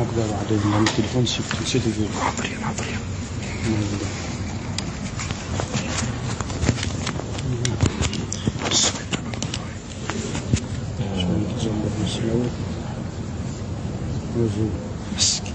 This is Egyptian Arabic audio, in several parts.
نقدر بعد من التليفون شفت نسيت نقول ناظرين ناظرين جنب المسلوب وزو مسكين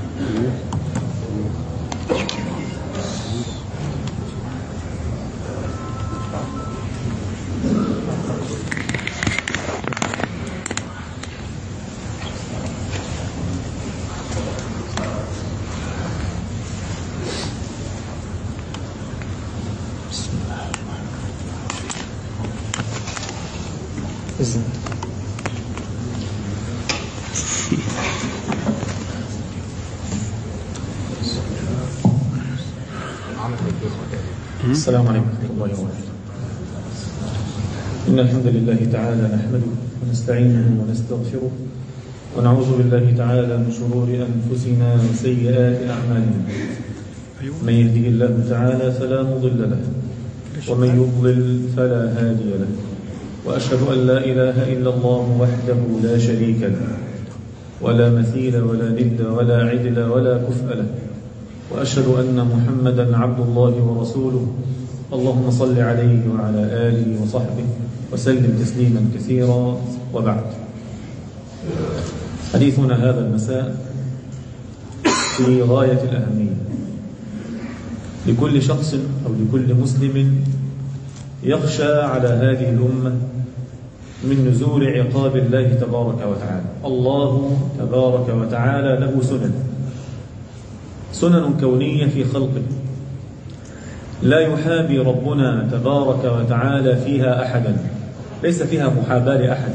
بسم الله الرحمن الرحيم إذن السلام عليكم ورحمة الله وبركاته إن الحمد لله تعالى نحمده ونستعينه ونستغفره ونعوذ بالله تعالى من شرور أنفسنا وسيئات أعمالنا من يهده الله تعالى فلا مضل له ومن يضلل فلا هادي له وأشهد أن لا إله إلا الله وحده لا شريك له ولا مثيل ولا ند ولا عدل ولا كفء له وأشهد أن محمدا عبد الله ورسوله اللهم صل عليه وعلى آله وصحبه وسلم تسليما كثيرا وبعد حديثنا هذا المساء في غاية الأهمية لكل شخص أو لكل مسلم يخشى على هذه الأمة من نزول عقاب الله تبارك وتعالى الله تبارك وتعالى له سنن سنن كونية في خلقه لا يحابي ربنا تبارك وتعالى فيها أحدا ليس فيها محاباة لأحد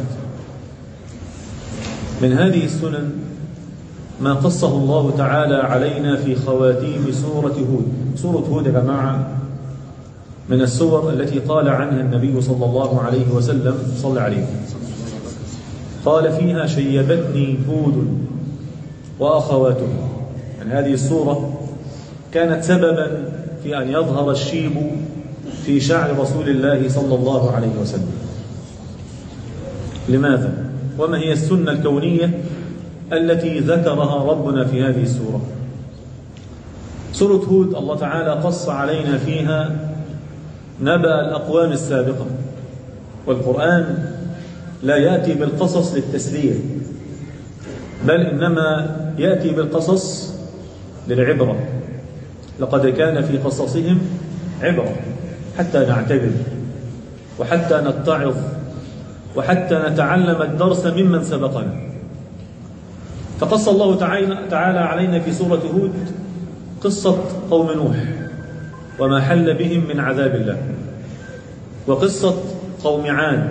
من هذه السنن ما قصه الله تعالى علينا في خواتيم سورة هود سورة هود يا جماعة من السور التي قال عنها النبي صلى الله عليه وسلم صلى عليه قال فيها شيبتني هود وأخواته يعني هذه السورة كانت سببا في أن يظهر الشيب في شعر رسول الله صلى الله عليه وسلم لماذا؟ وما هي السنة الكونية التي ذكرها ربنا في هذه السورة سورة هود الله تعالى قص علينا فيها نبأ الأقوام السابقة والقرآن لا يأتي بالقصص للتسلية بل إنما يأتي بالقصص للعبرة لقد كان في قصصهم عبرة حتى نعتبر وحتى نتعظ وحتى نتعلم الدرس ممن سبقنا فقص الله تعالى علينا في سورة هود قصة قوم نوح وما حل بهم من عذاب الله وقصة قوم عاد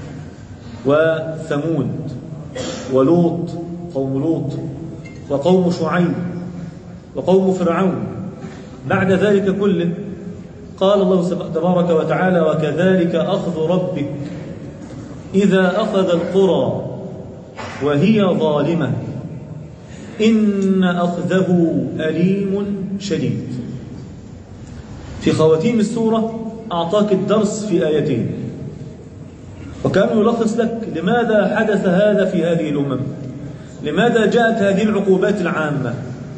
وثمود ولوط قوم لوط وقوم شعيب وقوم فرعون بعد ذلك كله قال الله تبارك وتعالى وكذلك أخذ ربك إذا أخذ القرى وهي ظالمة إن أخذه أليم شديد في خواتيم السورة أعطاك الدرس في آيتين وكان يلخص لك لماذا حدث هذا في هذه الأمم لماذا جاءت هذه العقوبات العامة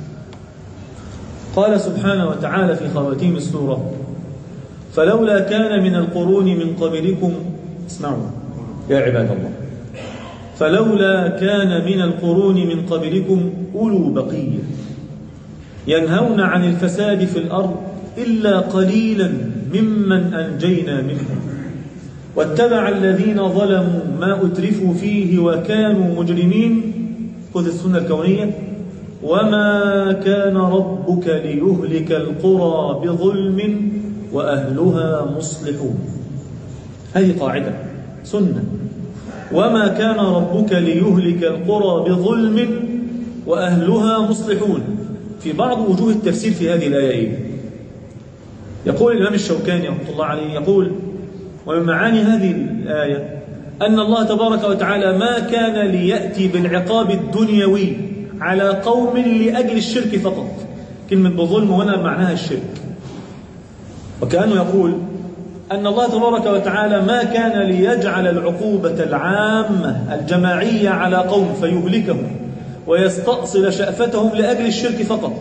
قال سبحانه وتعالى في خواتيم السورة فلولا كان من القرون من قبلكم اسمعوا يا عباد الله فلولا كان من القرون من قبلكم أولو بقية ينهون عن الفساد في الأرض إلا قليلا ممن أنجينا منهم واتبع الذين ظلموا ما أترفوا فيه وكانوا مجرمين خذ السنة الكونية وما كان ربك ليهلك القرى بظلم وأهلها مصلحون هذه قاعدة سنة وما كان ربك ليهلك القرى بظلم وأهلها مصلحون في بعض وجوه التفسير في هذه الآية إيه؟ يقول الإمام الشوكاني رحمه الله عليه يقول ومن معاني هذه الآية أن الله تبارك وتعالى ما كان ليأتي بالعقاب الدنيوي على قوم لأجل الشرك فقط كلمة بظلم هنا معناها الشرك وكأنه يقول أن الله تبارك وتعالى ما كان ليجعل العقوبة العامة الجماعية على قوم فيهلكهم ويستأصل شأفتهم لأجل الشرك فقط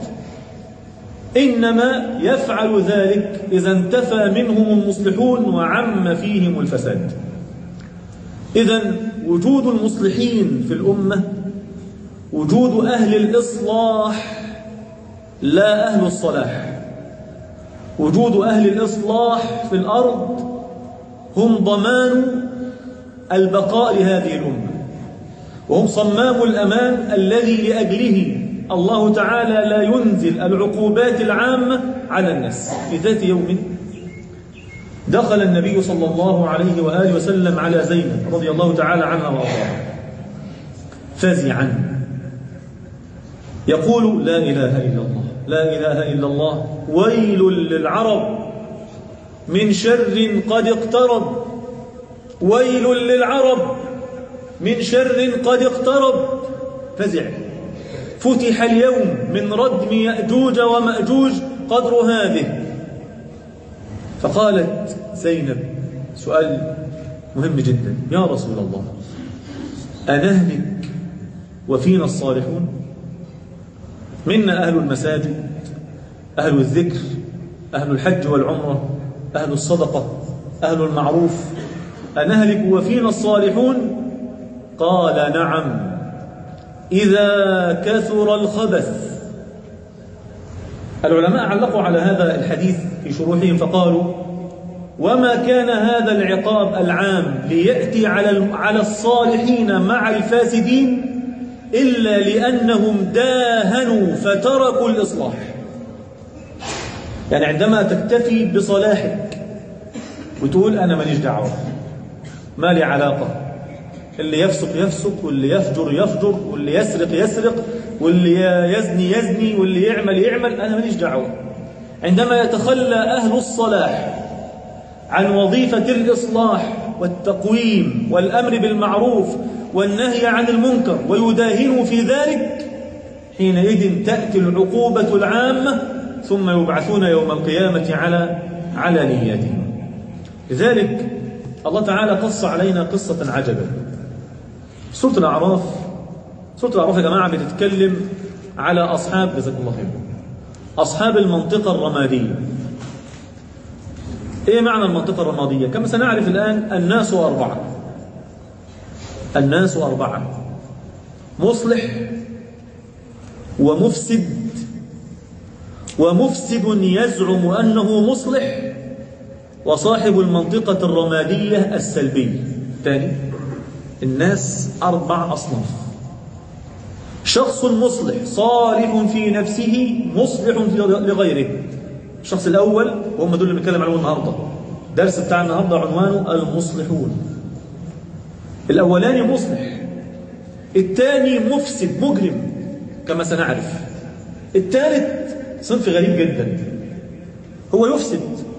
إنما يفعل ذلك إذا انتفى منهم المصلحون وعم فيهم الفساد إذا وجود المصلحين في الأمة وجود أهل الإصلاح لا أهل الصلاح وجود أهل الإصلاح في الأرض هم ضمان البقاء لهذه الأمة وهم صمام الأمان الذي لأجله الله تعالى لا ينزل العقوبات العامة على الناس في ذات يوم دخل النبي صلى الله عليه وآله وسلم على زينب رضي الله تعالى عنها وأرضاها فزعا يقول لا إله إلا الله لا إله إلا الله ويل للعرب من شر قد اقترب ويل للعرب من شر قد اقترب فزع فتح اليوم من ردم يأجوج ومأجوج قدر هذه فقالت زينب سؤال مهم جدا يا رسول الله أنهلك وفينا الصالحون منا أهل المساجد أهل الذكر أهل الحج والعمرة أهل الصدقة أهل المعروف أنهلك وفينا الصالحون قال نعم إذا كثر الخبث العلماء علقوا على هذا الحديث في شروحهم فقالوا وما كان هذا العقاب العام ليأتي على على الصالحين مع الفاسدين إلا لأنهم داهنوا فتركوا الإصلاح يعني عندما تكتفي بصلاحك وتقول أنا ماليش دعوة ما لي علاقة اللي يفسق يفسق واللي يفجر يفجر واللي يسرق يسرق واللي يزني يزني واللي يعمل يعمل أنا ماليش دعوة عندما يتخلى أهل الصلاح عن وظيفة الإصلاح والتقويم والأمر بالمعروف والنهي عن المنكر ويداهنوا في ذلك حينئذ تأتي العقوبة العامة ثم يبعثون يوم القيامة على على نياتهم لذلك الله تعالى قص علينا قصة عجبا سورة الأعراف سورة الأعراف يا جماعة بتتكلم على أصحاب جزاك الله خير أصحاب المنطقة الرمادية إيه معنى المنطقة الرمادية؟ كما سنعرف الآن الناس أربعة الناس أربعة مصلح ومفسد ومفسد يزعم أنه مصلح وصاحب المنطقة الرمادية السلبية ثاني الناس أربع أصناف شخص مصلح صالح في نفسه مصلح لغيره الشخص الأول وهم دول اللي بنتكلم عليهم النهاردة درس بتاع النهاردة عنوانه المصلحون الأولاني مصلح الثاني مفسد مجرم كما سنعرف الثالث صنف غريب جدا هو يفسد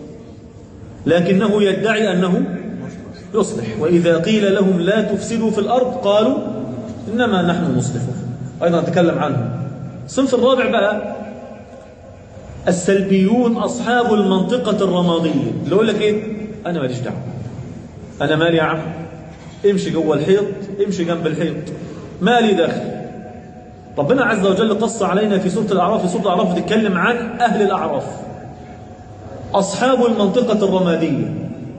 لكنه يدعي أنه يصلح وإذا قيل لهم لا تفسدوا في الأرض قالوا إنما نحن مصلحون أيضا نتكلم عنه الصنف الرابع بقى السلبيون أصحاب المنطقة الرمادية اللي يقول لك إيه أنا ماليش دعوة أنا مالي يا عم امشي جوه الحيط امشي جنب الحيط مالي داخل ربنا عز وجل قص علينا في سورة الأعراف في سورة الأعراف بتتكلم عن أهل الأعراف أصحاب المنطقة الرمادية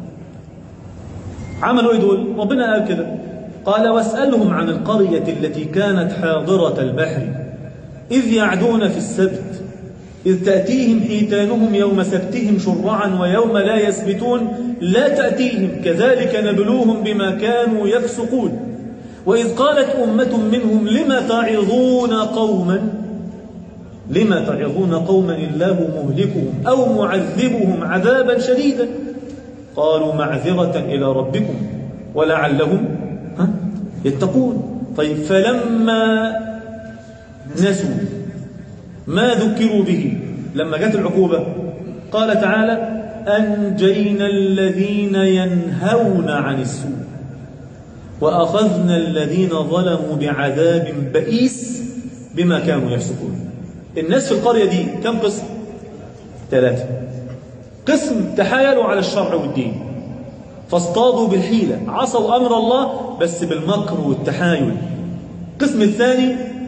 عملوا ايه دول ربنا قال كده قال واسألهم عن القرية التي كانت حاضرة البحر إذ يعدون في السبت إذ تأتيهم حيتانهم يوم سبتهم شرعا ويوم لا يسبتون لا تأتيهم كذلك نبلوهم بما كانوا يفسقون وإذ قالت أمة منهم لما تعظون قوما لما تعظون قوما الله مهلكهم أو معذبهم عذابا شديدا قالوا معذرة إلى ربكم ولعلهم ها يتقون طيب فلما نسوا ما ذكروا به لما جت العقوبة قال تعالى أنجينا الذين ينهون عن السوء وأخذنا الذين ظلموا بعذاب بئيس بما كانوا يفسقون الناس في القرية دي كم قسم؟ ثلاثة قسم تحايلوا على الشرع والدين فاصطادوا بالحيلة عصوا أمر الله بس بالمكر والتحايل القسم الثاني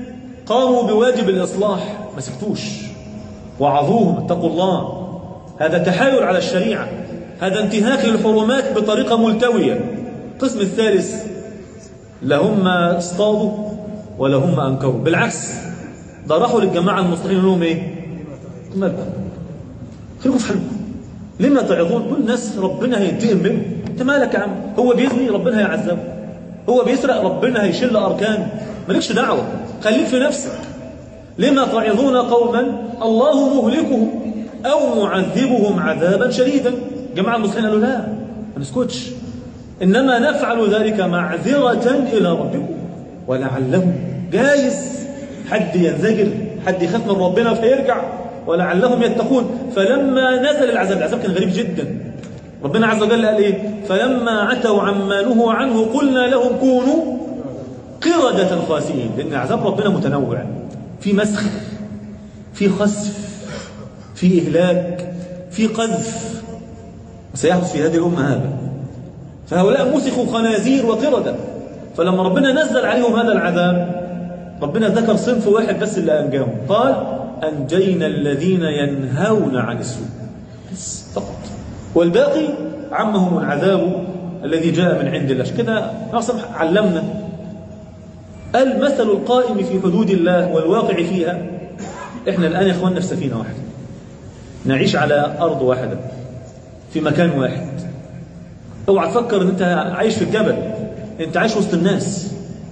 قاموا بواجب الإصلاح ما سكتوش وعظوهم اتقوا الله هذا تحايل على الشريعة هذا انتهاك للحرمات بطريقة ملتوية القسم الثالث لهم اصطادوا ولا هم أنكروا بالعكس ده راحوا للجماعة المصلحين لهم ايه مالكم خليكم في حالكم لما تعظون كل الناس ربنا هينتقم منه انت مالك يا عم هو بيزني ربنا هيعذبه هو بيسرق ربنا هيشل أركان مالكش دعوة خليك في نفسك لما تعظون قوما الله مهلكهم أو معذبهم عذابا شديدا جماعة المصلحين قالوا لا ما نسكتش إنما نفعل ذلك معذرة إلى ربكم ولعلهم جايز حد ينزجر حد يخاف من ربنا فيرجع ولعلهم يتقون فلما نزل العذاب العذاب كان غريب جدا ربنا عز وجل قال ايه فلما عتوا عما نهوا عنه قلنا لهم كونوا قردة خاسئين لأن عذاب ربنا متنوع في مسخ في خسف في إهلاك في قذف سيحدث في هذه الأمة هذا فهؤلاء مسخوا خنازير وقردة فلما ربنا نزل عليهم هذا العذاب ربنا ذكر صنف واحد بس اللي أنجاهم قال أنجينا الذين ينهون عن السوء بس فقط والباقي عمهم العذاب الذي جاء من عند الله كده نعصم علمنا قال مثل القائم في حدود الله والواقع فيها احنا الآن يا اخواننا في سفينة واحدة نعيش على أرض واحدة في مكان واحد اوعى تفكر ان انت عايش في الجبل انت عايش وسط الناس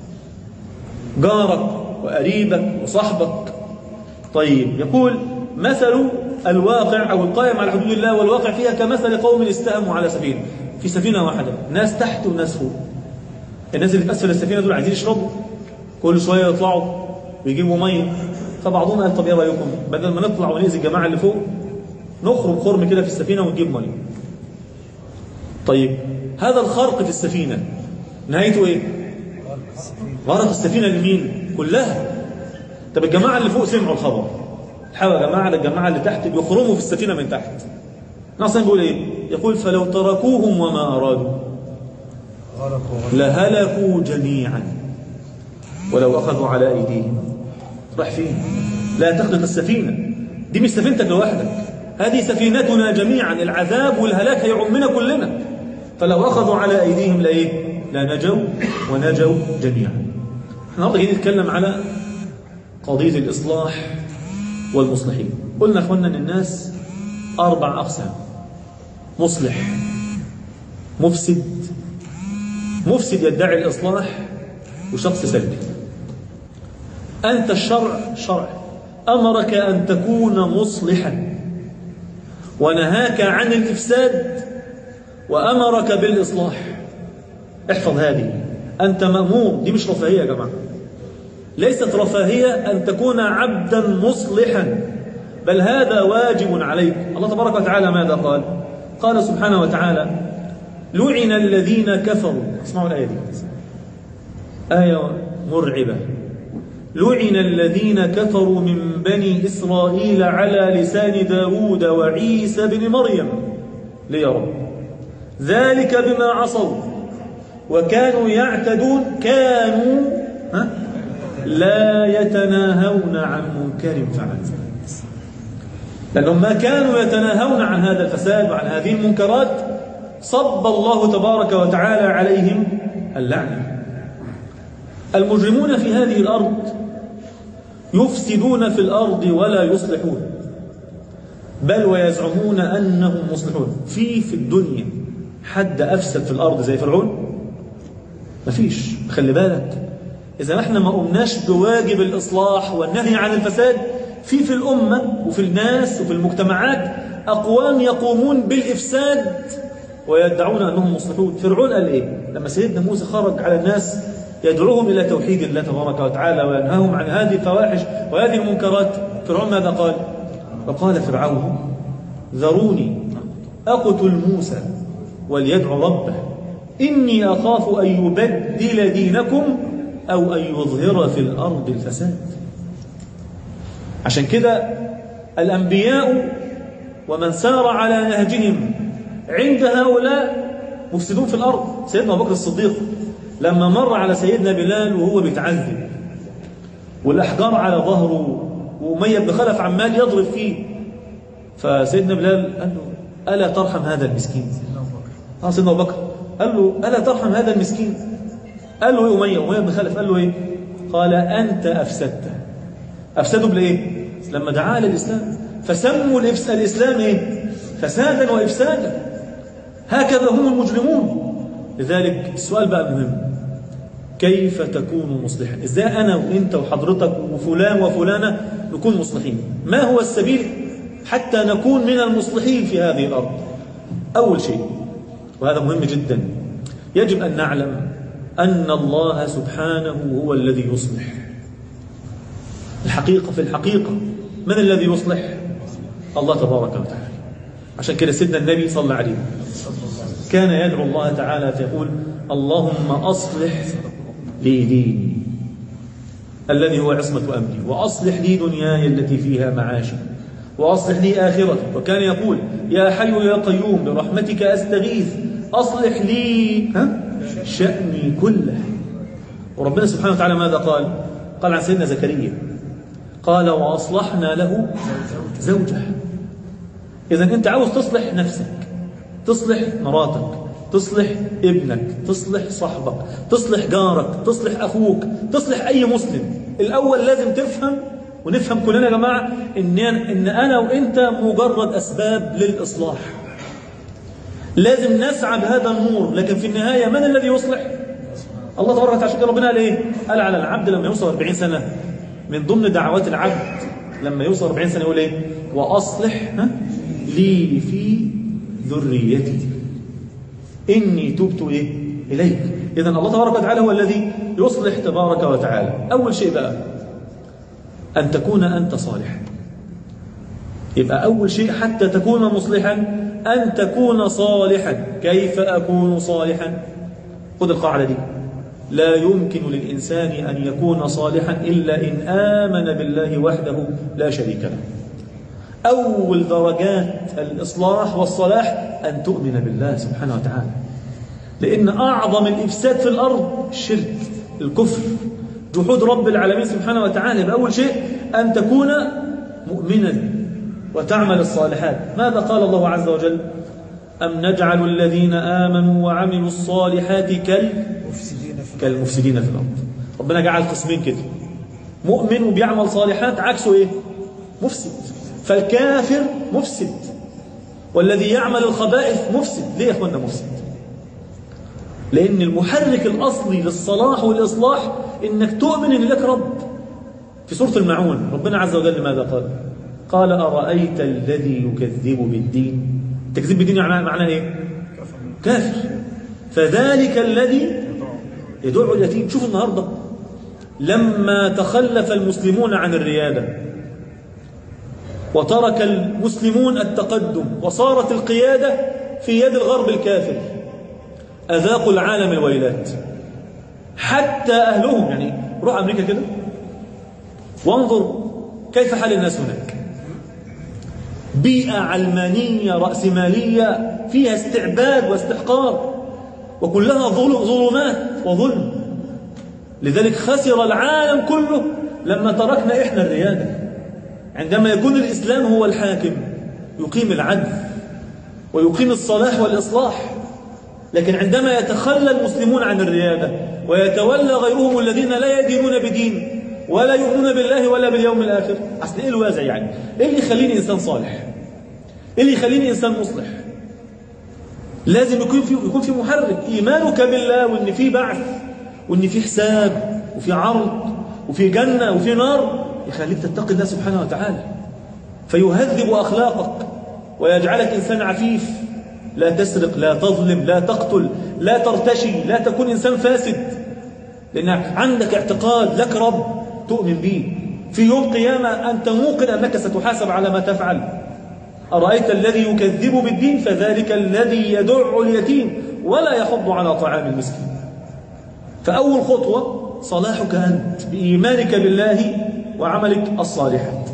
جارك وقريبك وصاحبك طيب يقول مثل الواقع أو القائم على حدود الله والواقع فيها كمثل قوم استهموا على سفينة في سفينة واحدة ناس تحت وناس فوق الناس اللي في أسفل السفينة دول عايزين يشربوا كل شوية يطلعوا ويجيبوا مية فبعضهم قال طب ايه رايكم بدل ما نطلع ونأذي الجماعة اللي فوق نخرم خرم كده في السفينة ونجيب مية طيب هذا الخرق في السفينة نهايته ايه غرق السفينة لمين كلها طب الجماعة اللي فوق سمعوا الخبر حاول يا جماعة الجماعة اللي تحت بيخرموا في السفينة من تحت ناصر بيقول ايه يقول فلو تركوهم وما أرادوا لهلكوا جميعا ولو أخذوا على أيديهم راح فين لا تخلق السفينة دي مش سفينتك لوحدك هذه سفينتنا جميعا العذاب والهلاك هيعمنا كلنا فلو أخذوا على أيديهم لإيه لا نجوا ونجوا جميعا احنا النهارده جايين نتكلم على قضية الإصلاح والمصلحين قلنا أخوانا أن الناس أربع أقسام مصلح مفسد مفسد يدعي الإصلاح وشخص سلبي أنت الشرع شرع أمرك أن تكون مصلحا ونهاك عن الإفساد وأمرك بالإصلاح احفظ هذه أنت مأمور دي مش رفاهية يا جماعة ليست رفاهية أن تكون عبدا مصلحا بل هذا واجب عليك الله تبارك وتعالى ماذا قال قال سبحانه وتعالى لعن الذين كفروا اسمعوا الآية دي آية مرعبة لعن الذين كفروا من بني إسرائيل على لسان داود وعيسى بن مريم ليه يا رب ذلك بما عصوا وكانوا يعتدون كانوا ها لا يتناهون عن منكر فعلوا لأنهم ما كانوا يتناهون عن هذا الفساد وعن هذه المنكرات صب الله تبارك وتعالى عليهم اللعنة المجرمون في هذه الأرض يفسدون في الأرض ولا يصلحون بل ويزعمون أنهم مصلحون في في الدنيا حد أفسد في الأرض زي فرعون مفيش خلي بالك إذا احنا ما قمناش بواجب الإصلاح والنهي عن الفساد في في الأمة وفي الناس وفي المجتمعات أقوام يقومون بالإفساد ويدعون أنهم مصلحون فرعون قال إيه لما سيدنا موسى خرج على الناس يدعوهم إلى توحيد الله تبارك وتعالى وينهاهم عن هذه الفواحش وهذه المنكرات فرعون ماذا قال وقال فرعون ذروني أقتل موسى وليدعو ربه إني أخاف أن يبدل دينكم أو أن يظهر في الأرض الفساد عشان كده الأنبياء ومن سار على نهجهم عند هؤلاء مفسدون في الأرض سيدنا أبو بكر الصديق لما مر على سيدنا بلال وهو بيتعذب والأحجار على ظهره وأمية بن خلف عمال يضرب فيه فسيدنا بلال قال له ألا ترحم هذا المسكين اه سيدنا أبو بكر قال له ألا ترحم هذا المسكين قال له إيه أمية أمية بن خلف قال له إيه قال أنت أفسدته أفسده بالإيه لما دعا للإسلام فسموا الإفس- الإسلام إيه فسادا وإفسادا هكذا هم المجرمون لذلك السؤال بقى المهم كيف تكون مصلحا ازاي انا وانت وحضرتك وفلان وفلانه نكون مصلحين ما هو السبيل حتى نكون من المصلحين في هذه الارض اول شيء وهذا مهم جدا يجب ان نعلم ان الله سبحانه هو الذي يصلح الحقيقه في الحقيقه من الذي يصلح الله تبارك وتعالى عشان كده سيدنا النبي صلى عليه كان يدعو الله تعالى فيقول اللهم أصلح لي ديني الذي هو عصمة أمري وأصلح لي دنياي التي فيها معاشي وأصلح لي آخرتي وكان يقول يا حي يا قيوم برحمتك أستغيث أصلح لي ها؟ شأني كله وربنا سبحانه وتعالى ماذا قال قال عن سيدنا زكريا قال وأصلحنا له زوجه إذا أنت عاوز تصلح نفسك تصلح مراتك تصلح ابنك تصلح صاحبك تصلح جارك تصلح أخوك تصلح أي مسلم الأول لازم تفهم ونفهم كلنا يا جماعة إن, إن أنا وإنت مجرد أسباب للإصلاح لازم نسعى بهذا النور لكن في النهاية من الذي يصلح الله تبارك وتعالى عشان كده ربنا قال إيه قال على العبد لما يوصل 40 سنة من ضمن دعوات العبد لما يوصل 40 سنة يقول إيه وأصلح ها لي في ذريتي إني تبت إيه إليك إذا الله تبارك وتعالى هو الذي يصلح تبارك وتعالى أول شيء بقى أن تكون أنت صالحا يبقى أول شيء حتى تكون مصلحا أن تكون صالحا كيف أكون صالحا خذ القاعدة دي لا يمكن للإنسان أن يكون صالحا إلا إن آمن بالله وحده لا شريك له أول درجات الإصلاح والصلاح أن تؤمن بالله سبحانه وتعالى لأن أعظم الإفساد في الأرض الشرك الكفر جحود رب العالمين سبحانه وتعالى يبقى أول شيء أن تكون مؤمنا وتعمل الصالحات ماذا قال الله عز وجل أم نجعل الذين آمنوا وعملوا الصالحات كالمفسدين في, كالمفسدين في الأرض ربنا جعل قسمين كده مؤمن وبيعمل صالحات عكسه إيه مفسد فالكافر مفسد والذي يعمل الخبائث مفسد ليه يا اخوانا مفسد لان المحرك الاصلي للصلاح والاصلاح انك تؤمن ان لك رب في سوره المعون ربنا عز وجل ماذا قال قال ارايت الذي يكذب بالدين تكذيب بالدين يعني معناه ايه كافر فذلك الذي يدع اليتيم شوف النهارده لما تخلف المسلمون عن الرياده وترك المسلمون التقدم وصارت القيادة في يد الغرب الكافر أذاقوا العالم الويلات حتى أهلهم يعني روح أمريكا كده وانظر كيف حال الناس هناك بيئة علمانية رأسمالية فيها استعباد واستحقار وكلها ظلمات وظلم لذلك خسر العالم كله لما تركنا إحنا الريادة عندما يكون الإسلام هو الحاكم يقيم العدل ويقيم الصلاح والإصلاح لكن عندما يتخلى المسلمون عن الريادة ويتولى غيرهم الذين لا يدينون بدين ولا يؤمنون بالله ولا باليوم الآخر أصل إيه الوازع يعني إيه اللي يخليني إنسان صالح إيه اللي يخليني إنسان مصلح لازم يكون في يكون في محرك إيمانك بالله وإن في بعث وإن في حساب وفي عرض وفي جنة وفي نار يخليك تتقي الله سبحانه وتعالى فيهذب أخلاقك ويجعلك إنسان عفيف لا تسرق لا تظلم لا تقتل لا ترتشي لا تكون إنسان فاسد لأن عندك اعتقاد لك رب تؤمن به في يوم قيامة أنت موقن أنك ستحاسب على ما تفعل أرأيت الذي يكذب بالدين فذلك الذي يدع اليتيم ولا يحض على طعام المسكين فأول خطوة صلاحك أنت بإيمانك بالله وعملك الصالحات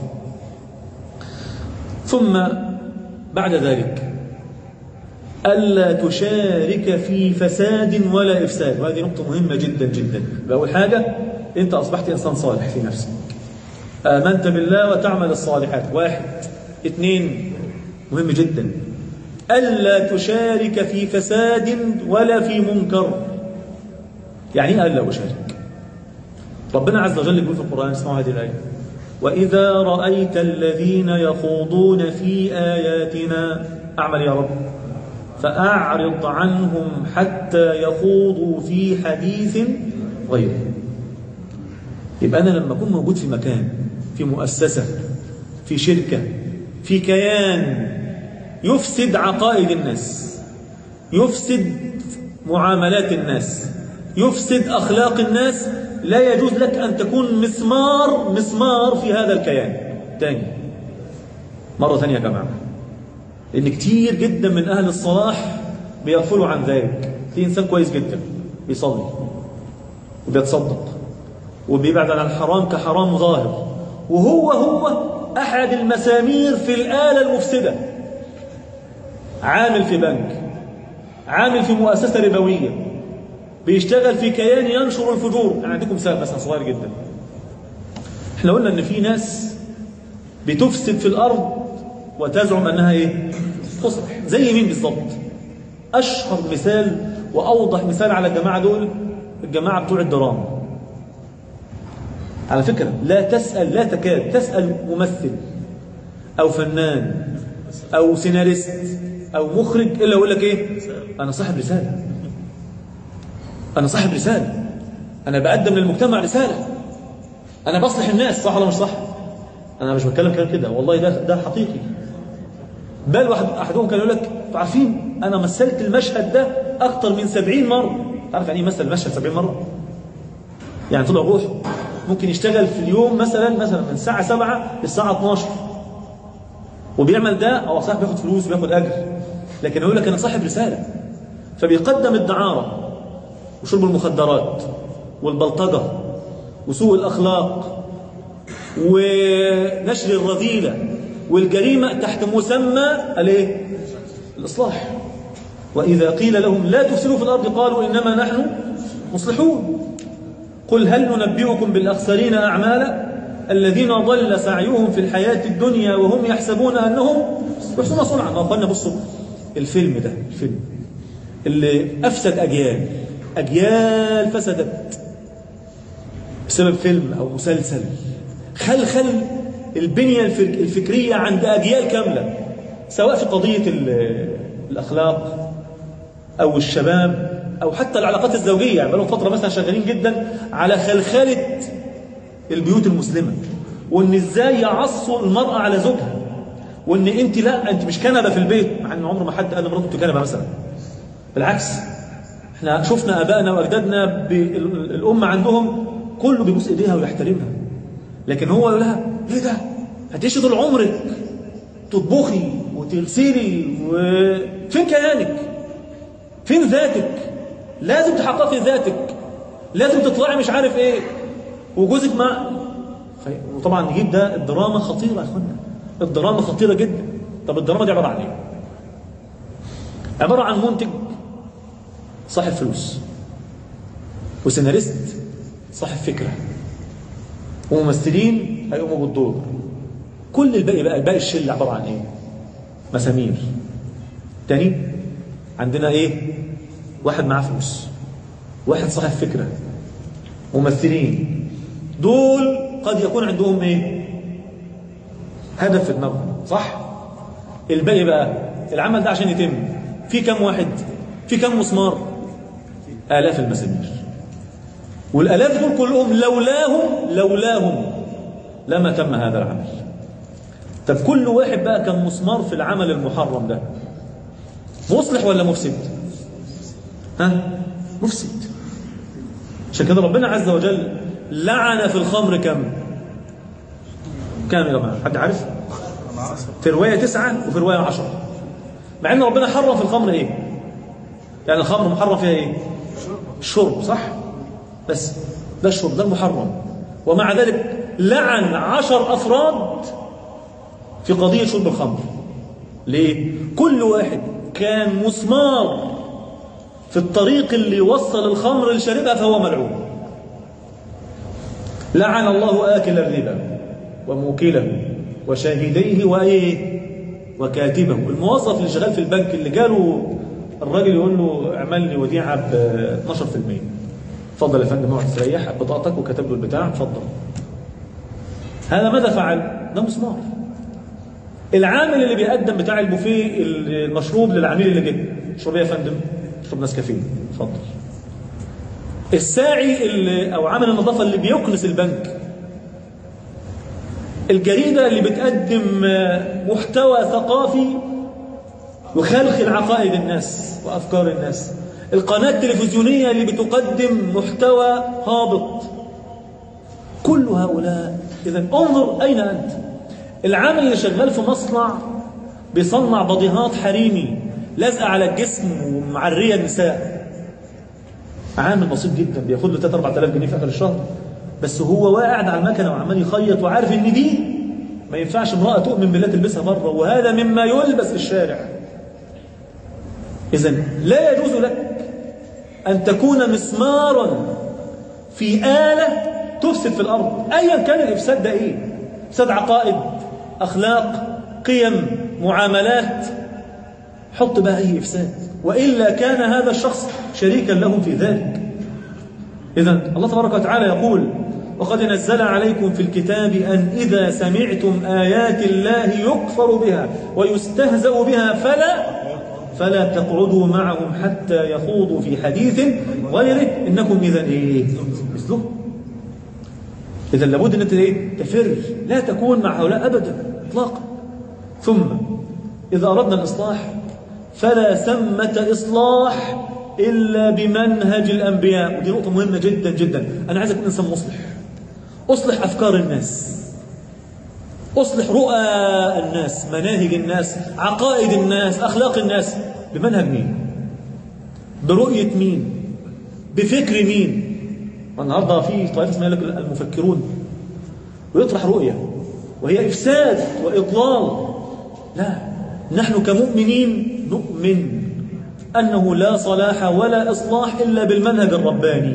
ثم بعد ذلك ألا تشارك في فساد ولا إفساد وهذه نقطة مهمة جدا جدا أول حاجة أنت أصبحت إنسان صالح في نفسك آمنت بالله وتعمل الصالحات واحد اثنين مهم جدا ألا تشارك في فساد ولا في منكر يعني ايه ألا أشارك ربنا عز وجل يقول في القرآن اسمعوا هذه الآية وإذا رأيت الذين يخوضون في آياتنا أعمل يا رب فأعرض عنهم حتى يخوضوا في حديث غيره يبقى أنا لما أكون موجود في مكان في مؤسسة في شركة في كيان يفسد عقائد الناس يفسد معاملات الناس يفسد أخلاق الناس لا يجوز لك أن تكون مسمار مسمار في هذا الكيان تاني مرة ثانية يا جماعة لأن كتير جدا من أهل الصلاح بيغفلوا عن ذلك في إنسان كويس جدا بيصلي وبيتصدق وبيبعد عن الحرام كحرام ظاهر وهو هو أحد المسامير في الآلة المفسدة عامل في بنك عامل في مؤسسة ربوية بيشتغل في كيان ينشر الفجور يعني عندكم مثال مثلا صغير جدا احنا قلنا ان في ناس بتفسد في الارض وتزعم انها ايه تصلح زي مين بالظبط اشهر مثال واوضح مثال على الجماعه دول الجماعه بتوع الدراما على فكره لا تسال لا تكاد تسال ممثل او فنان او سيناريست او مخرج الا يقول لك ايه انا صاحب رساله أنا صاحب رسالة أنا بقدم للمجتمع رسالة أنا بصلح الناس صح ولا مش صح أنا مش بتكلم كلام كده والله ده ده حقيقي بل واحد أحدهم كان يقول لك عارفين أنا مثلت المشهد ده أكتر من سبعين مرة تعرف يعني إيه مثل المشهد سبعين مرة يعني طلع روح ممكن يشتغل في اليوم مثلا مثلا من الساعة 7 للساعة 12 وبيعمل ده هو صاحب بياخد فلوس وبياخد أجر لكن يقول لك أنا صاحب رسالة فبيقدم الدعارة وشرب المخدرات والبلطجة وسوء الأخلاق ونشر الرذيلة والجريمة تحت مسمى الايه الإصلاح وإذا قيل لهم لا تفسدوا في الأرض قالوا إنما نحن مصلحون قل هل ننبئكم بالأخسرين أعمالا الذين ضل سعيهم في الحياة الدنيا وهم يحسبون أنهم يحسنون صنعا ما قلنا بصوا الفيلم ده الفيلم اللي أفسد أجيال أجيال فسدت بسبب فيلم أو مسلسل خلخل البنية الفكرية عند أجيال كاملة سواء في قضية الأخلاق أو الشباب أو حتى العلاقات الزوجية يعني بقالهم فترة مثلا شغالين جدا على خلخلة البيوت المسلمة وإن إزاي يعصوا المرأة على زوجها وإن أنت لا أنت مش كنبة في البيت مع إن عمر ما حد قال لمراته أنت كنبة مثلا بالعكس احنا شفنا ابائنا واجدادنا الام عندهم كله بيبوس ايديها ويحترمها لكن هو يقول لها ايه ده هتعيشي طول عمرك تطبخي وتغسلي وفين كيانك فين ذاتك لازم تحققي ذاتك لازم تطلعي مش عارف ايه وجوزك ما وطبعا نجيب ده الدراما خطيره يا اخوانا الدراما خطيره جدا طب الدراما دي عباره عن ايه عباره عن منتج صاحب فلوس وسيناريست صاحب فكرة وممثلين هيقوموا بالدور كل الباقي بقى الباقي الشلة عبارة عن ايه مسامير تاني عندنا ايه واحد معاه فلوس واحد صاحب فكرة ممثلين دول قد يكون عندهم ايه هدف في دماغهم صح الباقي بقى العمل ده عشان يتم في كم واحد في كم مسمار آلاف المسامير والآلاف دول كلهم لولاهم لولاهم لما تم هذا العمل طب كل واحد بقى كان مسمار في العمل المحرم ده مصلح ولا مفسد ها مفسد عشان كده ربنا عز وجل لعن في الخمر كم كم يا جماعه حد عارف في روايه تسعة وفي روايه عشرة مع ان ربنا حرم في الخمر ايه يعني الخمر محرم فيها ايه الشرب صح بس ده الشرب ده المحرم ومع ذلك لعن عشر أفراد في قضية شرب الخمر ليه؟ كل واحد كان مسمار في الطريق اللي وصل الخمر لشربها فهو ملعون لعن الله آكل الربا وموكله وشاهديه وإيه وكاتبه الموظف اللي شغال في البنك اللي جاله الراجل يقول له اعمل لي وديعة ب 12% اتفضل يا فندم اقعد تريح بطاقتك وكتب له البتاع اتفضل هذا ماذا فعل؟ ده مسمار العامل اللي بيقدم بتاع البوفيه المشروب للعميل اللي جه اشرب ايه يا فندم؟ اشرب نسكافيه اتفضل الساعي اللي او عامل النظافه اللي بيكنس البنك الجريده اللي بتقدم محتوى ثقافي يخلخل عقائد الناس وافكار الناس القناه التلفزيونيه اللي بتقدم محتوى هابط كل هؤلاء اذا انظر اين انت العامل اللي شغال في مصنع بيصنع بضيهات حريمي لازقه على الجسم ومعريه النساء عامل بسيط جدا بياخد له 3 4000 جنيه في اخر الشهر بس هو قاعد على المكنه وعمال يخيط وعارف ان دي ما ينفعش امراه تؤمن بالله تلبسها بره وهذا مما يلبس في الشارع اذا لا يجوز لك ان تكون مسمارا في آلة تفسد في الارض ايا كان الافساد ده ايه افساد عقائد اخلاق قيم معاملات حط بقى اي افساد والا كان هذا الشخص شريكا له في ذلك اذا الله تبارك وتعالى يقول وقد نزل عليكم في الكتاب أن إذا سمعتم آيات الله يكفر بها ويستهزأ بها فلا فلا تقعدوا معهم حتى يخوضوا في حديث غيره إنكم إذا إيه مثله إذا لابد أن أنت إيه تفر لا تكون مع هؤلاء أبدا إطلاقا ثم إذا أردنا الإصلاح فلا ثمة إصلاح إلا بمنهج الأنبياء ودي نقطة مهمة جدا جدا أنا عايزك إنسان مصلح أصلح أفكار الناس أصلح رؤى الناس مناهج الناس عقائد الناس أخلاق الناس بمنهج مين برؤية مين بفكر مين النهارده في طائفة اسمها لك المفكرون ويطرح رؤية وهي إفساد وإضلال لا نحن كمؤمنين نؤمن أنه لا صلاح ولا إصلاح إلا بالمنهج الرباني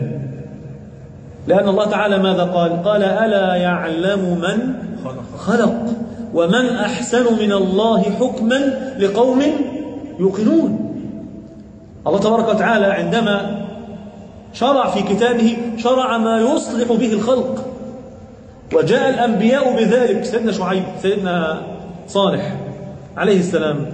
لأن الله تعالى ماذا قال قال ألا يعلم من خلق ومن أحسن من الله حكما لقوم يوقنون الله تبارك وتعالى عندما شرع في كتابه شرع ما يصلح به الخلق وجاء الأنبياء بذلك سيدنا شعيب سيدنا صالح عليه السلام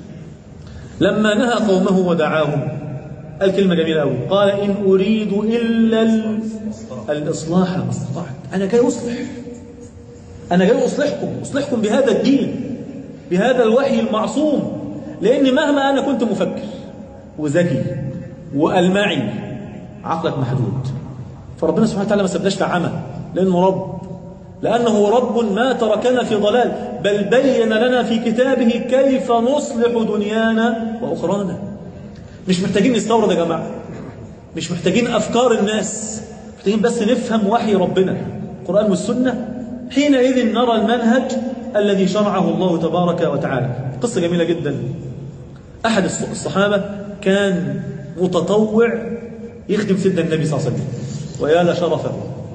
لما نهى قومه ودعاهم الكلمة جميلة أوي قال إن أريد إلا الإصلاح ما استطعت أنا جاي أصلح أنا جاي أصلحكم أصلحكم بهذا الدين بهذا الوحي المعصوم لأن مهما أنا كنت مفكر وذكي وألمعي عقلك محدود فربنا سبحانه وتعالى ما سبناش في عمى لأنه رب لأنه رب ما تركنا في ضلال بل بين لنا في كتابه كيف نصلح دنيانا وأخرانا مش محتاجين نستورد يا جماعة مش محتاجين أفكار الناس محتاجين بس نفهم وحي ربنا القرآن والسنة حينئذ نرى المنهج الذي شرعه الله تبارك وتعالى قصة جميلة جدا أحد الصحابة كان متطوع يخدم سيدنا النبي صلى الله عليه وسلم ويا لشرفه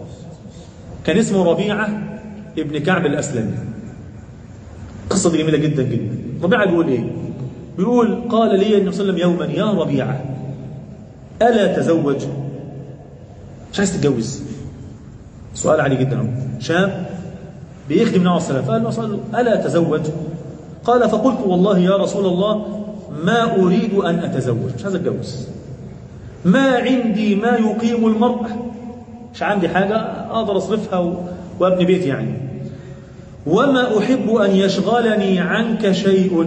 كان اسمه ربيعة ابن كعب الأسلمي قصة دي جميلة جدا جدا ربيعة بيقول إيه بيقول قال لي النبي صلى الله عليه وسلم يوما يا ربيعة ألا تزوج مش عايز تتجوز سؤال عالي جدا اهو شاب بيخدم النبي صلى الله عليه وسلم فقال ألا تزوج قال فقلت والله يا رسول الله ما أريد أن أتزوج مش عايز أتجوز ما عندي ما يقيم المرأة مش عندي حاجة أقدر أصرفها وأبني بيت يعني وما أحب أن يشغلني عنك شيء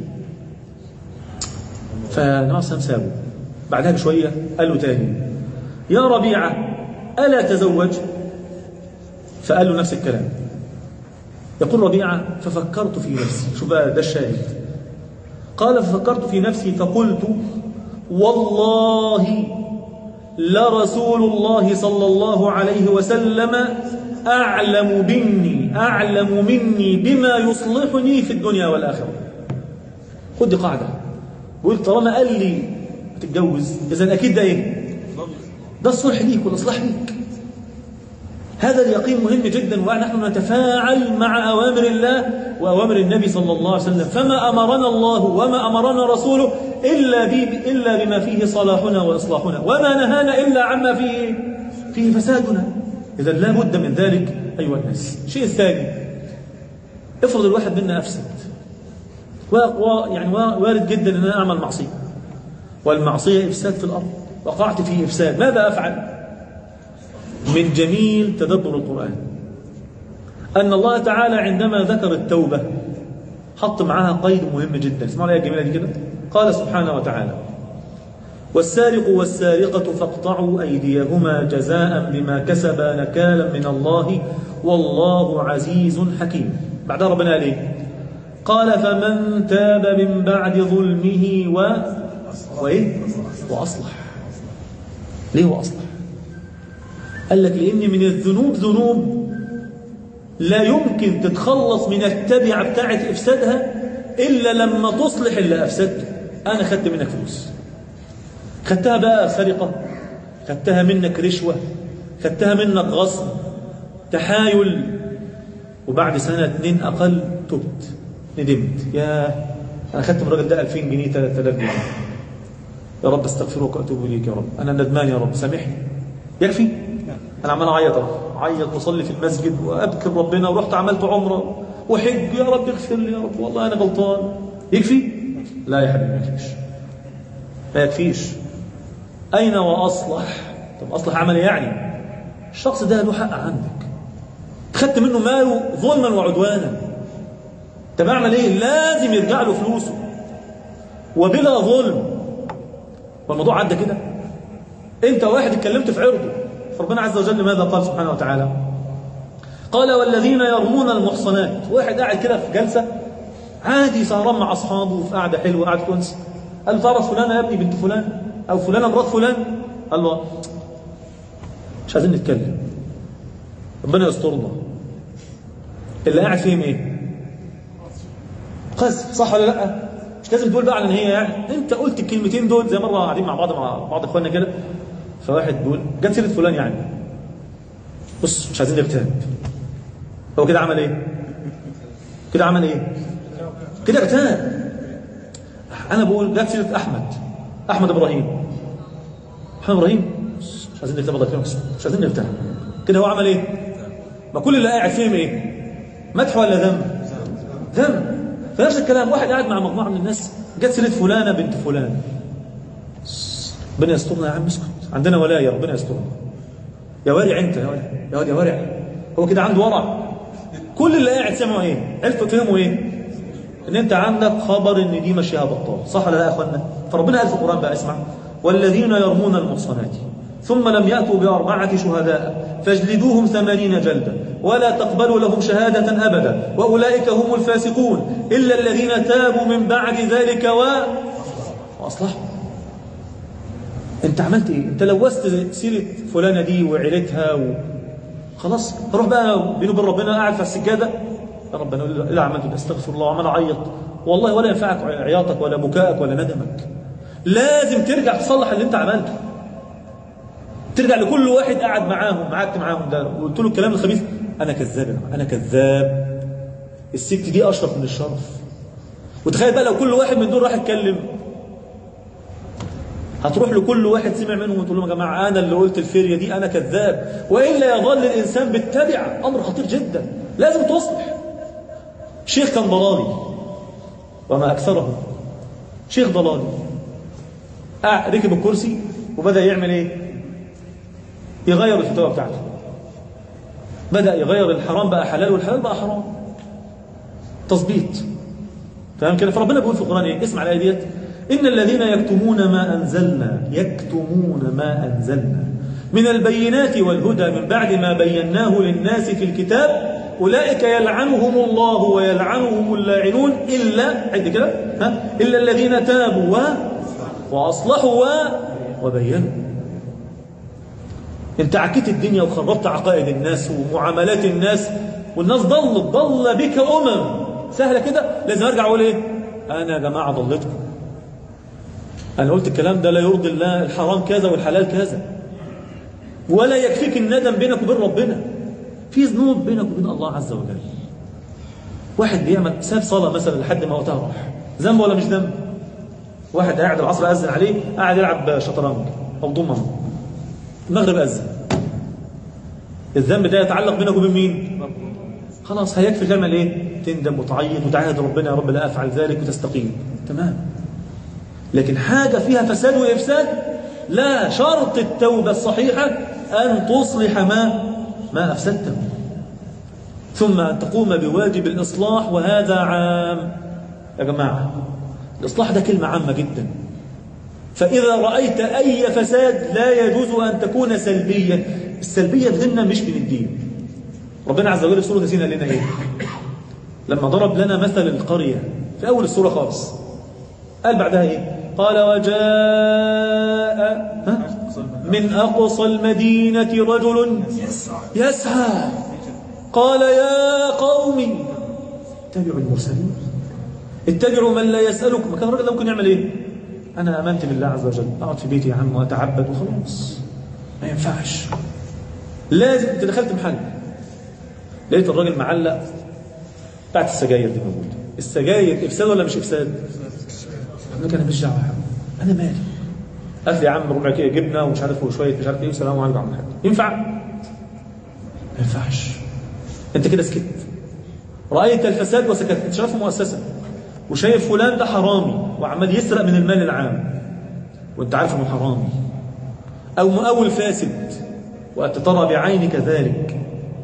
فالنبي صلى سابه بعدها بشوية قال له تاني يا ربيعة ألا تزوج فقال له نفس الكلام يقول ربيعة ففكرت في نفسي شو بقى ده الشاهد قال ففكرت في نفسي فقلت والله لرسول الله صلى الله عليه وسلم أعلم مني أعلم مني بما يصلحني في الدنيا والآخرة خد دي قاعدة بقول طالما قال لي تتجوز إذا أكيد ده إيه ده الصلح ليك والإصلاح ليك هذا اليقين مهم جدا ونحن نتفاعل مع أوامر الله وأوامر النبي صلى الله عليه وسلم فما أمرنا الله وما أمرنا رسوله إلا, بي إلا بما فيه صلاحنا وإصلاحنا وما نهانا إلا عما فيه, فيه فسادنا إذا لا بد من ذلك أيها الناس الشيء الثاني افرض الواحد منا أفسد و... و... يعني وارد جدا أن أنا أعمل معصية والمعصية إفساد في الأرض وقعت في إفساد ماذا أفعل من جميل تدبر القرآن أن الله تعالى عندما ذكر التوبة حط معها قيد مهم جدا اسمعوا الآية الجميلة دي كده قال سبحانه وتعالى والسارق والسارقة فاقطعوا أيديهما جزاء بما كسبا نكالا من الله والله عزيز حكيم بعدها ربنا قال ايه قال فمن تاب من بعد ظلمه و وإيه وأصلح ليه وأصلح قال لك لأن من الذنوب ذنوب لا يمكن تتخلص من التبعة بتاعة إفسادها إلا لما تصلح اللي أفسدته أنا خدت منك فلوس خدتها بقى سرقة خدتها منك رشوة خدتها منك غصب تحايل وبعد سنة اتنين أقل تبت ندمت يا أنا خدت من الراجل ده 2000 جنيه 3000 جنيه يا رب استغفرك واتوب اليك يا رب انا ندمان يا رب سامحني يكفي انا عمال اعيط اعيط واصلي في المسجد وابكر ربنا ورحت عملت عمره وحج يا رب اغفر لي يا رب والله انا غلطان يكفي لا يا حبيبي ما يكفيش ما يكفيش اين واصلح طب اصلح عمل يعني الشخص ده له حق عندك خدت منه ماله ظلما وعدوانا طب اعمل ايه لازم يرجع له فلوسه وبلا ظلم والموضوع عدى كده انت واحد اتكلمت في عرضه فربنا عز وجل ماذا قال سبحانه وتعالى قال والذين يرمون المحصنات واحد قاعد كده في جلسة عادي سهران مع أصحابه في قعدة حلوة قعدة كونس قال تعرف فلانة يا ابني بنت فلان أو فلانة مرات فلان قال له مش عايزين نتكلم ربنا يسترنا اللي قاعد فيهم ايه قذف صح ولا لا مش لازم تقول بقى على ان هي يعني انت قلت الكلمتين دول زي مره قاعدين مع بعض مع بعض اخواننا كده فواحد بيقول جت سيره فلان يعني بص مش عايزين نغتاب هو كده عمل ايه كده عمل ايه كده اغتاب انا بقول جت سيره احمد احمد ابراهيم احمد ابراهيم مش عايزين نغتاب الله يكرمك مش عايزين نغتاب كده هو عمل ايه ما كل اللي قاعد فيهم ايه مدح ولا ذم ذم فنفس الكلام واحد قاعد مع مجموعه من الناس جت سيره فلانه بنت فلان ربنا يسترنا يا عم اسكت عندنا ولايه ربنا يسترنا يا وارع انت يا وارع يا واد يا وارع هو كده عنده ورع كل اللي قاعد سمعوا ايه عرفوا فهموا ايه ان انت عندك خبر ان دي ماشيها بطال صح ولا لا يا اخوانا فربنا قال في القران بقى اسمع والذين يرمون المحصنات ثم لم يأتوا بأربعة شهداء فاجلدوهم ثمانين جلدة ولا تقبلوا لهم شهادة أبدا وأولئك هم الفاسقون إلا الذين تابوا من بعد ذلك و... وأصلحوا أنت عملت إيه؟ أنت لوثت سيرة فلانة دي وعيلتها و... خلاص روح بقى بينه وبين ربنا قاعد في السجادة يا رب أنا اللي عملته ده استغفر الله وعمال أعيط والله ولا ينفعك عياطك ولا بكائك ولا ندمك لازم ترجع تصلح اللي أنت عملته ترجع لكل واحد قاعد معاهم قعدت معاهم ده وقلت له الكلام الخبيث انا كذاب انا كذاب الست دي اشرف من الشرف وتخيل بقى لو كل واحد من دول راح يتكلم هتروح لكل واحد سمع منهم وتقول لهم يا جماعه انا اللي قلت الفريه دي انا كذاب والا يظل الانسان بالتبع امر خطير جدا لازم تصلح شيخ كان ضلالي وما اكثره شيخ ضلالي ركب الكرسي وبدا يعمل ايه يغير الفتوى بتاعته بدأ يغير الحرام بقى حلال والحلال بقى حرام تظبيط فاهم كده فربنا بيقول في القرآن ايه اسمع الآية ديت إن الذين يكتمون ما أنزلنا يكتمون ما أنزلنا من البينات والهدى من بعد ما بيناه للناس في الكتاب أولئك يلعنهم الله ويلعنهم اللاعنون إلا عد كده ها إلا الذين تابوا و وأصلحوا و وبينوا انت عكيت الدنيا وخربت عقائد الناس ومعاملات الناس والناس ضلت ضل بك أمم سهلة كده لازم أرجع أقول إيه أنا يا جماعة ضلتكم أنا قلت الكلام ده لا يرضي الله الحرام كذا والحلال كذا ولا يكفيك الندم بينك وبين ربنا في ذنوب بينك وبين الله عز وجل واحد بيعمل ساب صلاة مثلا لحد ما وقتها راح ذنب ولا مش ذنب واحد قاعد العصر أذن عليه قاعد يلعب شطرنج أو ضمن المغرب أذن الذنب ده يتعلق بينك وبين مين خلاص هيكفي تعمل ايه تندم وتعيط وتعاهد ربنا يا رب لا افعل ذلك وتستقيم تمام لكن حاجة فيها فساد وإفساد لا شرط التوبة الصحيحة أن تصلح ما ما أفسدته ثم أن تقوم بواجب الإصلاح وهذا عام يا جماعة الإصلاح ده كلمة عامة جدا فإذا رأيت أي فساد لا يجوز أن تكون سلبية السلبية تغنى مش من الدين ربنا عز وجل في سورة ياسين قال لنا إيه لما ضرب لنا مثل القرية في أول السورة خالص قال بعدها إيه قال وجاء ها؟ من أقصى المدينة رجل يسعى قال يا قوم اتبعوا المرسلين اتبعوا من لا يسألكم ما كان الراجل ده ممكن يعمل ايه انا امنت بالله عز وجل اقعد في بيتي يا عم واتعبد وخلاص ما ينفعش لازم انت دخلت محل لقيت الراجل معلق بتاعت السجاير دي موجوده السجاير افساد ولا مش افساد قال لك انا مش دعوه يا عم انا مالي قال لي يا عم ربع كيلو جبنه ومش عارف وشويه مش عارف ايه والسلام عليكم يا عم الحاج ينفع ما ينفعش انت كده سكت رايت الفساد وسكت انت شايف مؤسسه وشايف فلان ده حرامي وعمال يسرق من المال العام وانت عارف انه حرامي او مقاول فاسد وانت ترى بعينك ذلك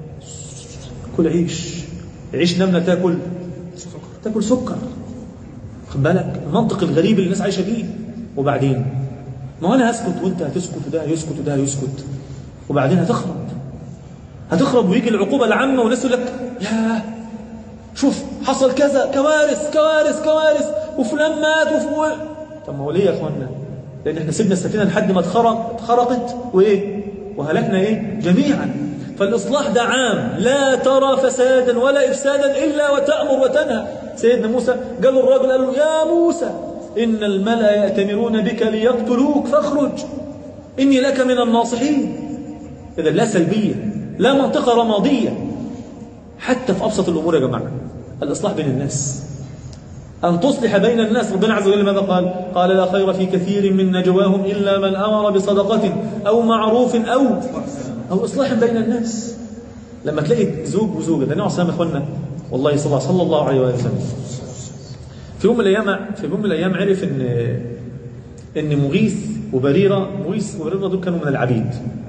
كل عيش عيش نمله تاكل تاكل سكر خد بالك المنطق الغريب اللي الناس عايشه فيه وبعدين ما انا هسكت وانت هتسكت وده يسكت وده يسكت وبعدين هتخرب هتخرب ويجي العقوبه العامه والناس تقول لك يا شوف حصل كذا كوارث كوارث كوارث وفلان مات وفلان طب ما هو ليه يا اخوانا لان احنا سيبنا السفينه لحد ما اتخرق اتخرقت وايه وهلكنا ايه جميعا فالاصلاح ده عام لا ترى فسادا ولا افسادا الا وتامر وتنهى سيدنا موسى قال الراجل قال له يا موسى ان الملا ياتمرون بك ليقتلوك فاخرج اني لك من الناصحين اذا لا سلبيه لا منطقه رماديه حتى في ابسط الامور يا جماعه الاصلاح بين الناس أن تصلح بين الناس ربنا عز وجل ماذا قال قال لا خير في كثير من نجواهم إلا من أمر بصدقة أو معروف أو أو إصلاح بين الناس لما تلاقي زوج وزوجة ده نوع سلام إخواننا والله صلى, صلى الله عليه وسلم في يوم من الأيام في يوم من الأيام عرف إن إن مغيث وبريرة مغيث وبريرة دول كانوا من العبيد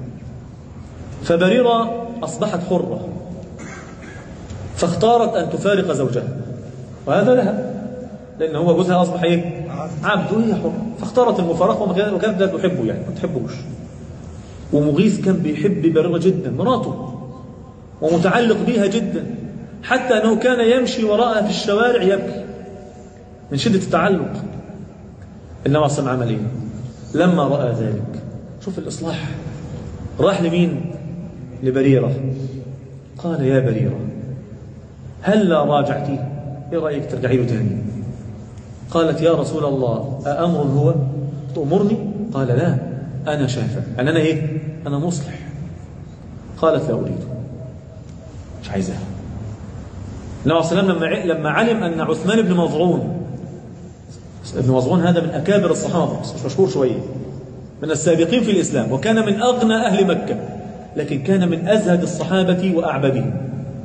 فبريرة أصبحت حرة فاختارت أن تفارق زوجها وهذا لها لأن هو جوزها أصبح إيه؟ عبد وهي حر فاختارت المفارقة وكانت لا تحبه يعني ما تحبوش ومغيث كان بيحب بريرة جدا مراته ومتعلق بها جدا حتى أنه كان يمشي وراءها في الشوارع يبكي من شدة التعلق النبي صلى الله عليه وسلم عمل إيه؟ لما رأى ذلك شوف الإصلاح راح لمين؟ لبريرة قال يا بريرة هل لا راجعتيه؟ ايه رايك ترجعي له تاني قالت يا رسول الله أأمر هو تأمرني قال لا أنا شافع يعني أنا إيه أنا مصلح قالت لا أريد مش عايزها النبي صلى الله عليه وسلم لما لما علم أن عثمان بن مظعون ابن مظعون هذا من أكابر الصحابة بس مش مشهور شوية من السابقين في الإسلام وكان من أغنى أهل مكة لكن كان من أزهد الصحابة وأعبدهم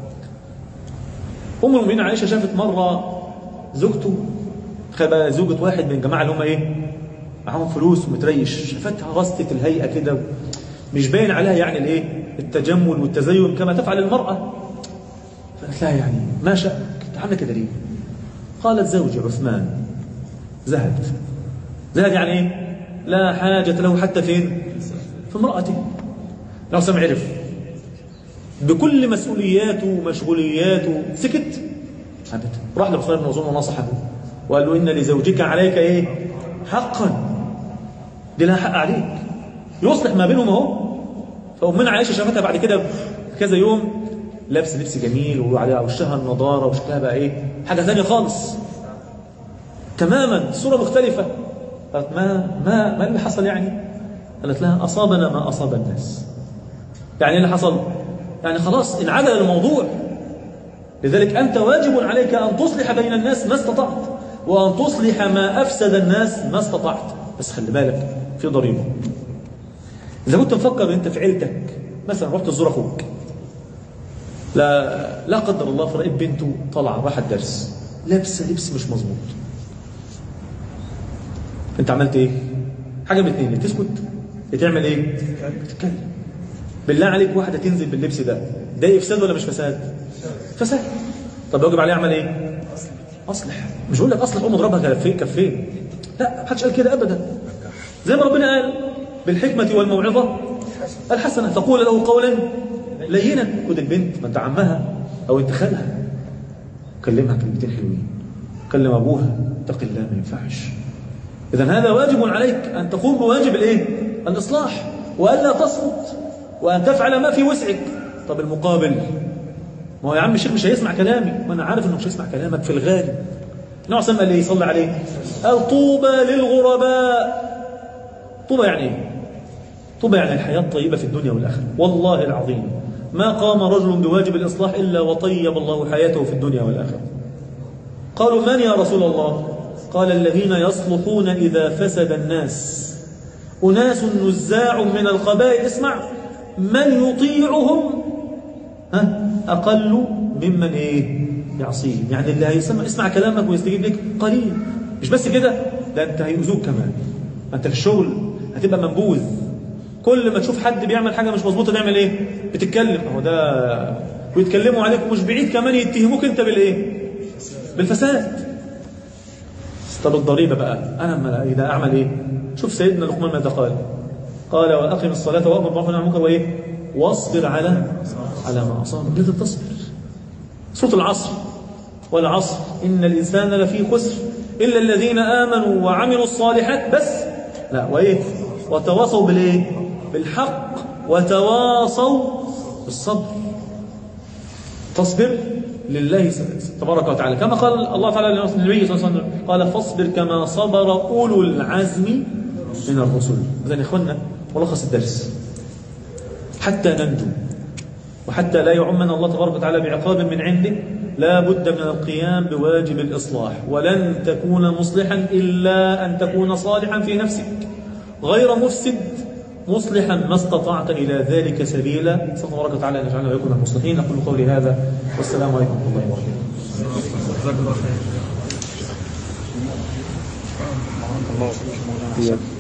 أم المؤمنين عائشة شافت مرة زوجته خبا زوجة واحد من الجماعة اللي هم إيه معاهم فلوس ومتريش شافتها رصة الهيئة كده مش باين عليها يعني الإيه التجمل والتزين كما تفعل المرأة فقالت لها يعني ما شأنك أنت عاملة كده ليه قالت زوجي عثمان زهد زهد يعني إيه لا حاجة له حتى فين في امرأته لو سمع عرف بكل مسؤولياته ومشغولياته سكت ابدا راح لعثمان بن مظعون ونصحه وقال له ان لزوجك عليك ايه حقا دي لها حق عليك يصلح ما بينهم اهو فامنا عائشه شافتها بعد كده كذا يوم لابس لبس جميل وعلى وشها النضاره وشكلها بقى ايه حاجه ثانيه خالص تماما صوره مختلفه قالت ما ما ما اللي حصل يعني قالت لها اصابنا ما اصاب الناس يعني ايه اللي حصل يعني خلاص انعدل الموضوع لذلك أنت واجب عليك أن تصلح بين الناس ما استطعت وأن تصلح ما أفسد الناس ما استطعت بس خلي بالك في ضريبة إذا كنت مفكر أنت في عيلتك مثلا رحت تزور أخوك لا لا قدر الله فرأيت بنته طالعة راحت درس لابسة لبس مش مظبوط أنت عملت إيه؟ حاجة من اتنين تسكت تعمل إيه؟ تتكلم بالله عليك واحدة تنزل باللبس ده ده إفساد ولا مش فساد؟ فساد طب يجب عليه أعمل إيه؟ أصلح مش بقول لك أصلح أم اضربها كفين كفين لا محدش قال كده أبدا زي ما ربنا قال بالحكمة والموعظة الحسنة تقول له قولا لينا خد البنت ما انت عمها او انت خالها كلمها كلمتين حلوين كلم ابوها اتق الله ما ينفعش اذا هذا واجب عليك ان تقوم بواجب الايه الاصلاح والا تصمت وان تفعل ما في وسعك طب المقابل ما هو يا عم الشيخ مش هيسمع كلامي ما انا عارف انه مش هيسمع كلامك في الغالب نوع سمى اللي يصلي عليه الطوبى للغرباء طوبى يعني ايه طوبى يعني الحياة الطيبة في الدنيا والآخرة والله العظيم ما قام رجل بواجب الإصلاح إلا وطيب الله حياته في الدنيا والآخرة قالوا من يا رسول الله قال الذين يصلحون إذا فسد الناس أناس نزاع من القبائل اسمع من يطيعهم ها أقل ممن إيه يعصيهم يعني اللي هيسمع اسمع كلامك ويستجيب لك قليل مش بس كده ده أنت هيؤذوك كمان أنت في الشغل هتبقى منبوذ كل ما تشوف حد بيعمل حاجة مش مظبوطة تعمل ايه بتتكلم اهو ده ويتكلموا عليك ومش بعيد كمان يتهموك انت بالايه بالفساد طب الضريبة بقى انا ما اذا اعمل ايه شوف سيدنا لقمان ماذا قال قال واقم الصلاة وامر بالمعروف والنهي عن المنكر وايه واصبر على على ما اصابك لازم تصبر سورة العصر والعصر ان الانسان لفي خسر الا الذين امنوا وعملوا الصالحات بس لا وايه وتواصوا بالايه بالحق وتواصوا بالصبر تصبر لله تبارك وتعالى كما قال الله تعالى للنبي صلى الله عليه وسلم قال فاصبر كما صبر أولو العزم من الرسل إذا يا إخوانا ملخص الدرس حتى ننجو وحتى لا يعمنا الله تبارك وتعالى بعقاب من عنده لا بد من القيام بواجب الإصلاح ولن تكون مصلحا إلا أن تكون صالحا في نفسك غير مفسد مصلحا ما استطعت إلى ذلك سبيلا نسأل الله تبارك وتعالى أن يجعلنا ويكون المصلحين أقول قولي هذا والسلام عليكم ورحمة الله وبركاته الله